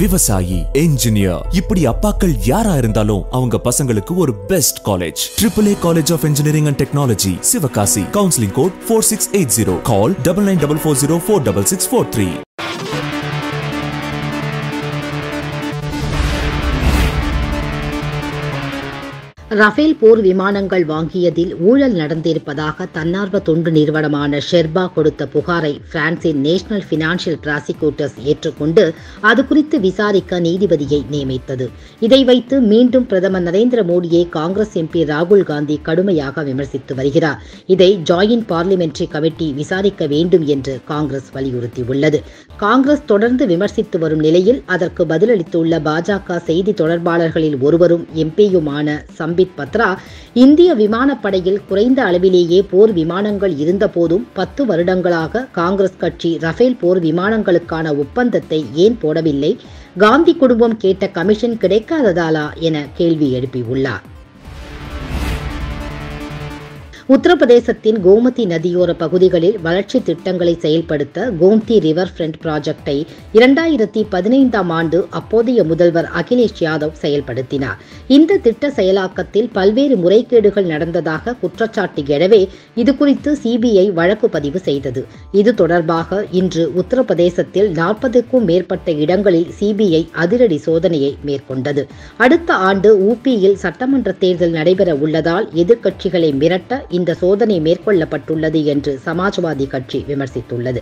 விவசாயி என்ஜினியர் இப்படி அப்பாக்கள் யாரா இருந்தாலும் அவங்க பசங்களுக்கு ஒரு best college triple A college of engineering and technology Sivakasi counselling code four six eight zero call double nine double four zero four double six four three Rafale போர் விமானங்கள் வாங்கியதில் ஊழல் நடந்திருப்பதாக தன்னார்வ தொண்டு நிறுவனமான ஷெர்பா கொடுத்த புகாரை பிரான்சின் நேஷனல் பினான்சியல் பிராசிக்யூட்டர்ஸ் ஏற்றுக்கொண்டு அது குறித்து விசாரிக்க நீதிபதியை நியமித்தது இதை வைத்து மீண்டும் பிரதமர் நரேந்திர மோடியை காங்கிரஸ் எம்பி ராகுல் காந்தி கடுமையாக விமர்சித்து வருகிறார் இதை ஜாயின்ட் பார்லிமெண்டரி கமிட்டி விசாரிக்க வேண்டும் என்று காங்கிரஸ் வலியுறுத்தியுள்ளது காங்கிரஸ் தொடர்ந்து விமர்சித்து வரும் நிலையில் அதற்கு பதிலளித்துள்ள பாஜக செய்தி தொடர்பாளர்களில் ஒருவரும் எம்பியுமான சம்பித் பத்ரா இந்திய விமானப்படையில் குறைந்த அளவிலேயே போர் விமானங்கள் இருந்தபோதும் பத்து வருடங்களாக காங்கிரஸ் கட்சி ரஃபேல் போர் விமானங்களுக்கான ஒப்பந்தத்தை ஏன் போடவில்லை காந்தி குடும்பம் கேட்ட கமிஷன் கிடைக்காததாலா என கேள்வி எழுப்பியுள்ளார் உத்தரப்பிரதேசத்தின் கோமதி நதியோர பகுதிகளில் வளர்ச்சி திட்டங்களை செயல்படுத்த கோம்தி ரிவர் ஃப்ரண்ட் ப்ராஜெக்டை இரண்டாயிரத்தி பதினைந்தாம் ஆண்டு அப்போதைய முதல்வர் அகிலேஷ் யாதவ் செயல்படுத்தினார் இந்த திட்ட செயலாக்கத்தில் பல்வேறு முறைகேடுகள் நடந்ததாக குற்றச்சாட்டு எழவே இதுகுறித்து சிபிஐ வழக்கு பதிவு செய்தது இது தொடர்பாக இன்று உத்தரப்பிரதேசத்தில் நாற்பதுக்கும் மேற்பட்ட இடங்களில் சிபிஐ அதிரடி சோதனையை மேற்கொண்டது அடுத்த ஆண்டு ஊபியில் சட்டமன்ற தேர்தல் நடைபெற உள்ளதால் எதிர்க்கட்சிகளை மிரட்ட இந்த சோதனை மேற்கொள்ளப்பட்டுள்ளது என்று சமாஜ்வாதி கட்சி விமர்சித்துள்ளது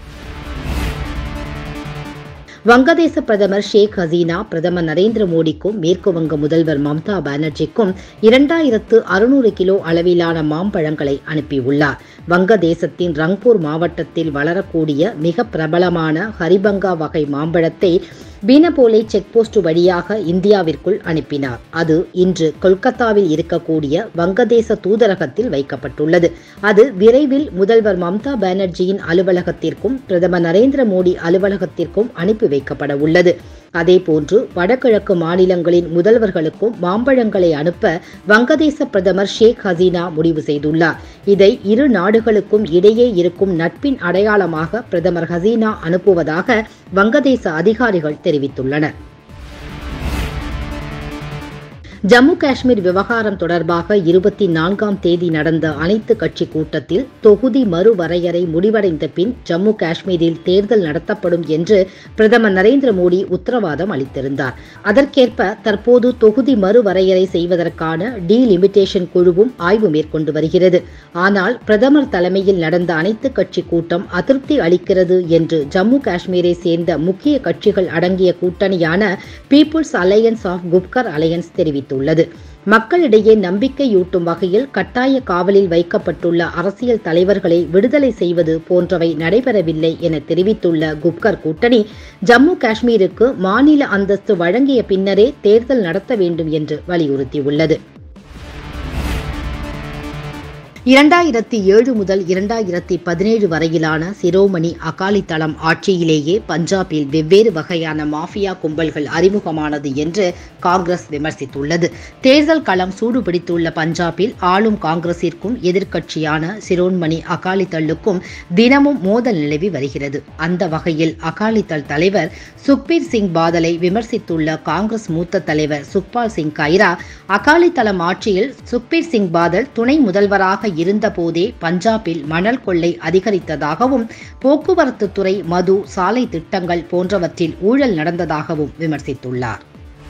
வங்கதேச பிரதமர் ஷேக் ஹசீனா பிரதமர் நரேந்திர மோடிக்கும் மேற்கு வங்க முதல்வர் மம்தா பானர்ஜிக்கும் இரண்டாயிரத்து அறுநூறு கிலோ அளவிலான மாம்பழங்களை அனுப்பியுள்ளார் வங்கதேசத்தின் ரங்பூர் மாவட்டத்தில் வளரக்கூடிய மிக பிரபலமான ஹரிபங்கா வகை மாம்பழத்தை பீனபோலை செக்போஸ்ட் வழியாக இந்தியாவிற்குள் அனுப்பினார் அது இன்று கொல்கத்தாவில் இருக்கக்கூடிய வங்கதேச தூதரகத்தில் வைக்கப்பட்டுள்ளது அது விரைவில் முதல்வர் மம்தா பானர்ஜியின் அலுவலகத்திற்கும் பிரதமர் நரேந்திர மோடி அலுவலகத்திற்கும் அனுப்பி வைக்கப்பட உள்ளது அதேபோன்று வடகிழக்கு மாநிலங்களின் முதல்வர்களுக்கும் மாம்பழங்களை அனுப்ப வங்கதேச பிரதமர் ஷேக் ஹசீனா முடிவு செய்துள்ளார் இதை இரு நாடுகளுக்கும் இடையே இருக்கும் நட்பின் அடையாளமாக பிரதமர் ஹசீனா அனுப்புவதாக வங்கதேச அதிகாரிகள் தெரிவித்துள்ளனர் ஜம்மு காஷ்மீர் விவகாரம் தொடர்பாக இருபத்தி நான்காம் தேதி நடந்த அனைத்து கட்சி கூட்டத்தில் தொகுதி மறுவரையறை முடிவடைந்த பின் ஜம்மு காஷ்மீரில் தேர்தல் நடத்தப்படும் என்று பிரதமர் நரேந்திர மோடி உத்தரவாதம் அளித்திருந்தார் அதற்கேற்ப தற்போது தொகுதி மறுவரையறை செய்வதற்கான டீலிமிட்டேஷன் குழுவும் ஆய்வு மேற்கொண்டு வருகிறது ஆனால் பிரதமர் தலைமையில் நடந்த அனைத்து கட்சி கூட்டம் அதிருப்தி அளிக்கிறது என்று ஜம்மு காஷ்மீரை சேர்ந்த முக்கிய கட்சிகள் அடங்கிய கூட்டணியான people's alliance of Gupkar alliance தெரிவித்துள்ளது தெரிவித்துள்ளது மக்களிடையே நம்பிக்கையூட்டும் வகையில் கட்டாய காவலில் வைக்கப்பட்டுள்ள அரசியல் தலைவர்களை விடுதலை செய்வது போன்றவை நடைபெறவில்லை என தெரிவித்துள்ள குப்கர் கூட்டணி ஜம்மு காஷ்மீருக்கு மாநில அந்தஸ்து வழங்கிய பின்னரே தேர்தல் நடத்த வேண்டும் என்று வலியுறுத்தியுள்ளது இரண்டாயிரத்தி ஏழு முதல் இரண்டாயிரத்தி பதினேழு வரையிலான சிரோமணி அகாலி தளம் ஆட்சியிலேயே பஞ்சாபில் வெவ்வேறு வகையான மாஃபியா கும்பல்கள் அறிமுகமானது என்று காங்கிரஸ் விமர்சித்துள்ளது தேர்தல் களம் சூடுபிடித்துள்ள பஞ்சாபில் ஆளும் காங்கிரசிற்கும் எதிர்க்கட்சியான சிரோன்மணி அகாலிதளுக்கும் தினமும் மோதல் நிலவி வருகிறது அந்த வகையில் அகாலிதள் தலைவர் சுக்பீர் சிங் பாதலை விமர்சித்துள்ள காங்கிரஸ் மூத்த தலைவர் சுக்பால் சிங் கைரா அகாலிதளம் ஆட்சியில் சுக்பீர் சிங் பாதல் துணை முதல்வராக இருந்தபோதே பஞ்சாபில் மணல் கொள்ளை அதிகரித்ததாகவும் போக்குவரத்து துறை மது சாலை திட்டங்கள் போன்றவற்றில் ஊழல் நடந்ததாகவும் விமர்சித்துள்ளார்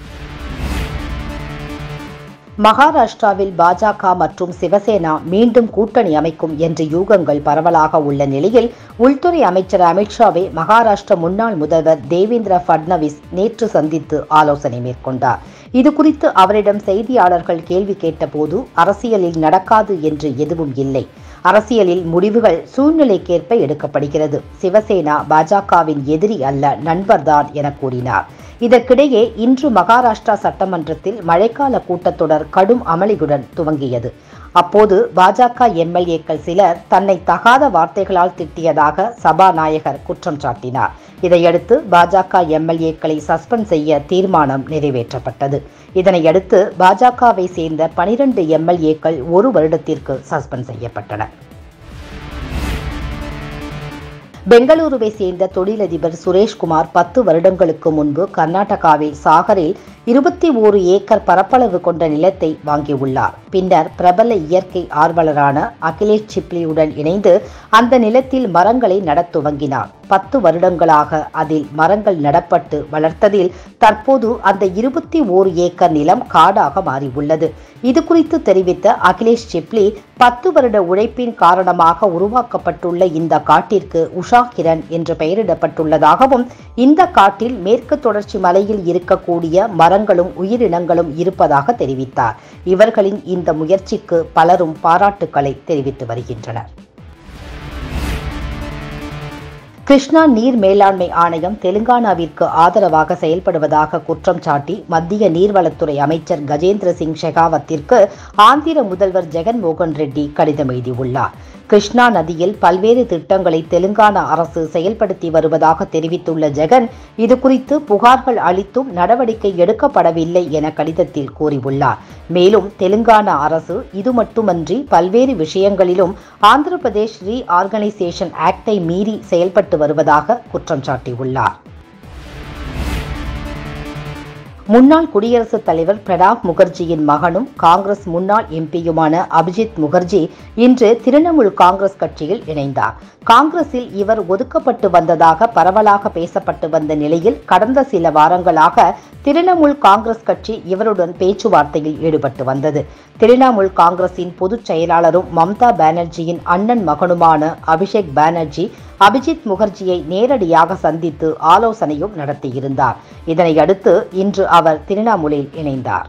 மகாராஷ்டிராவில் பாஜக மற்றும் சிவசேனா மீண்டும் கூட்டணி அமைக்கும் என்ற யூகங்கள் பரவலாக உள்ள நிலையில் உள்துறை அமைச்சர் அமித்ஷாவை மகாராஷ்டிர முன்னாள் முதல்வர் தேவேந்திர ஃபட்னவிஸ் நேற்று சந்தித்து ஆலோசனை மேற்கொண்டார் இதுகுறித்து அவரிடம் செய்தியாளர்கள் கேள்வி கேட்டபோது அரசியலில் நடக்காது என்று எதுவும் இல்லை அரசியலில் முடிவுகள் சூழ்நிலைக்கேற்ப எடுக்கப்படுகிறது சிவசேனா பாஜகவின் எதிரி அல்ல நண்பர்தான் என கூறினார் இதற்கிடையே இன்று மகாராஷ்டிரா சட்டமன்றத்தில் மழைக்கால கூட்டத்தொடர் கடும் அமளியுடன் துவங்கியது அப்போது பாஜக எம்எல்ஏக்கள் சிலர் தன்னை தகாத வார்த்தைகளால் திட்டியதாக சபாநாயகர் குற்றம் சாட்டினார் இதையடுத்து பாஜக எம்எல்ஏக்களை சஸ்பெண்ட் செய்ய தீர்மானம் நிறைவேற்றப்பட்டது இதனையடுத்து பாஜகவை சேர்ந்த பனிரெண்டு எம்எல்ஏக்கள் ஒரு வருடத்திற்கு சஸ்பெண்ட் செய்யப்பட்டனர் பெங்களூருவை சேர்ந்த தொழிலதிபர் சுரேஷ்குமார் பத்து வருடங்களுக்கு முன்பு கர்நாடகாவில் சாகரில் இருபத்தி ஓரு ஏக்கர் பரப்பளவு கொண்ட நிலத்தை வாங்கியுள்ளார் பின்னர் பிரபல இயற்கை ஆர்வலரான அகிலேஷ் சிப்லியுடன் இணைந்து அந்த நிலத்தில் மரங்களை நடத் துவங்கினார் பத்து வருடங்களாக அதில் மரங்கள் நடப்பட்டு வளர்த்ததில் தற்போது அந்த இருபத்தி ஓரு ஏக்கர் நிலம் காடாக மாறியுள்ளது இது குறித்து தெரிவித்த அகிலேஷ் சிப்லி பத்து வருட உழைப்பின் காரணமாக உருவாக்கப்பட்டுள்ள இந்த காட்டிற்கு உஷா கிரண் என்று பெயரிடப்பட்டுள்ளதாகவும் இந்த காட்டில் மேற்கு தொடர்ச்சி மலையில் இருக்கக்கூடிய மரங்களும் உயிரினங்களும் இருப்பதாக தெரிவித்தார் இவர்களின் இந்த முயற்சிக்கு பலரும் பாராட்டுக்களை தெரிவித்து வருகின்றனர் கிருஷ்ணா நீர் மேலாண்மை ஆணையம் தெலுங்கானாவிற்கு ஆதரவாக செயல்படுவதாக குற்றம் சாட்டி மத்திய நீர்வளத்துறை அமைச்சர் கஜேந்திர சிங் ஷெகாவத்திற்கு ஆந்திர முதல்வர் ஜெகன்மோகன் ரெட்டி கடிதம் எழுதியுள்ளார் கிருஷ்ணா நதியில் பல்வேறு திட்டங்களை தெலுங்கானா அரசு செயல்படுத்தி வருவதாக தெரிவித்துள்ள ஜெகன் இதுகுறித்து புகார்கள் அளித்தும் நடவடிக்கை எடுக்கப்படவில்லை என கடிதத்தில் கூறியுள்ளார் மேலும் தெலுங்கானா அரசு இது மட்டுமன்றி பல்வேறு விஷயங்களிலும் ஆந்திர பிரதேஷ் ரீ ஆர்கனைசேஷன் ஆக்டை மீறி செயல்பட்டு வருவதாக குற்றம் சாட்டியுள்ளார் முன்னாள் குடியரசுத் தலைவர் பிரணாப் முகர்ஜியின் மகனும் காங்கிரஸ் முன்னாள் எம்பியுமான அபிஜித் முகர்ஜி இன்று திரிணாமுல் காங்கிரஸ் கட்சியில் இணைந்தார் காங்கிரஸில் இவர் ஒதுக்கப்பட்டு வந்ததாக பரவலாக பேசப்பட்டு வந்த நிலையில் கடந்த சில வாரங்களாக திரிணாமுல் காங்கிரஸ் கட்சி இவருடன் பேச்சுவார்த்தையில் ஈடுபட்டு வந்தது திரிணாமுல் காங்கிரசின் பொதுச் செயலாளரும் மம்தா பானர்ஜியின் அண்ணன் மகனுமான அபிஷேக் பானர்ஜி அபிஜித் முகர்ஜியை நேரடியாக சந்தித்து ஆலோசனையும் நடத்தியிருந்தார் இதனையடுத்து இன்று அவர் திரிணாமுலில் இணைந்தார்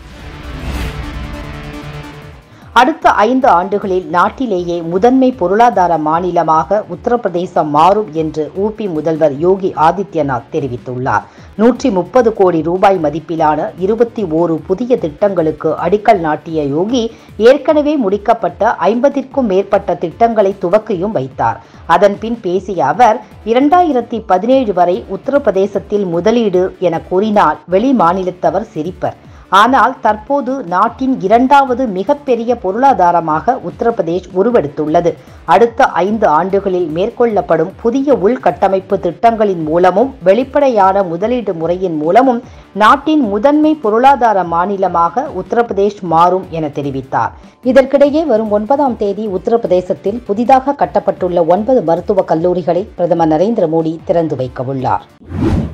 அடுத்த ஐந்து ஆண்டுகளில் நாட்டிலேயே முதன்மை பொருளாதார மாநிலமாக உத்தரப்பிரதேசம் மாறும் என்று ஊபி முதல்வர் யோகி ஆதித்யநாத் தெரிவித்துள்ளார் நூற்றி முப்பது கோடி ரூபாய் மதிப்பிலான இருபத்தி ஓரு புதிய திட்டங்களுக்கு அடிக்கல் நாட்டிய யோகி ஏற்கனவே முடிக்கப்பட்ட ஐம்பதிற்கும் மேற்பட்ட திட்டங்களை துவக்கியும் வைத்தார் அதன்பின் பேசிய அவர் இரண்டாயிரத்தி பதினேழு வரை உத்தரப்பிரதேசத்தில் முதலீடு என கூறினால் வெளி மாநிலத்தவர் சிரிப்பர் ஆனால் தற்போது நாட்டின் இரண்டாவது மிகப்பெரிய பொருளாதாரமாக உத்தரப்பிரதேஷ் உருவெடுத்துள்ளது அடுத்த ஐந்து ஆண்டுகளில் மேற்கொள்ளப்படும் புதிய உள்கட்டமைப்பு திட்டங்களின் மூலமும் வெளிப்படையான முதலீடு முறையின் மூலமும் நாட்டின் முதன்மை பொருளாதார மாநிலமாக உத்தரப்பிரதேஷ் மாறும் என தெரிவித்தார் இதற்கிடையே வரும் ஒன்பதாம் தேதி உத்தரப்பிரதேசத்தில் புதிதாக கட்டப்பட்டுள்ள ஒன்பது மருத்துவக் கல்லூரிகளை பிரதமர் நரேந்திர மோடி திறந்து வைக்கவுள்ளார்